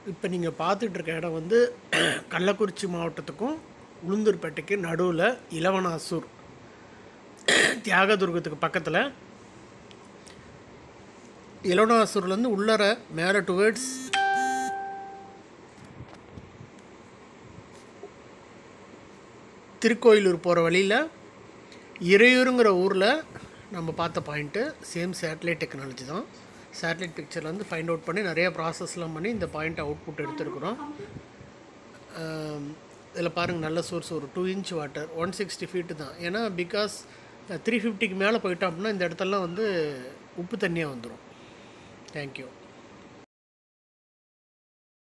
இப்போ நீங்கள் பார்த்துட்டு இருக்க இடம் வந்து கள்ளக்குறிச்சி மாவட்டத்துக்கும் உளுந்தூர்பேட்டைக்கு நடுவில் இளவனாசூர் தியாகதுர்கத்துக்கு பக்கத்தில் இளவனாசூர்லேருந்து உள்ளர மேலே டுவேர்ட்ஸ் திருக்கோயிலூர் போகிற வழியில் இறையூருங்கிற ஊரில் நம்ம பார்த்த பாயிண்ட்டு சேம் சேட்டலைட் டெக்னாலஜி தான் சேட்டலைட் பிக்சரில் வந்து ஃபைண்ட் அவுட் பண்ணி நிறைய ப்ராசஸ்லாம் பண்ணி இந்த பாயிண்ட் அவுட்புட் எடுத்துருக்குறோம் இதில் பாருங்கள் நல்ல சோர்ஸ் ஒரு two inch water one sixty feet தான் ஏன்னா பிகாஸ் த்ரீ ஃபிஃப்டிக்கு மேலே போயிட்டோம் அப்படின்னா இந்த இடத்துலலாம் வந்து உப்பு தண்ணியாக வந்துடும் தேங்க்யூ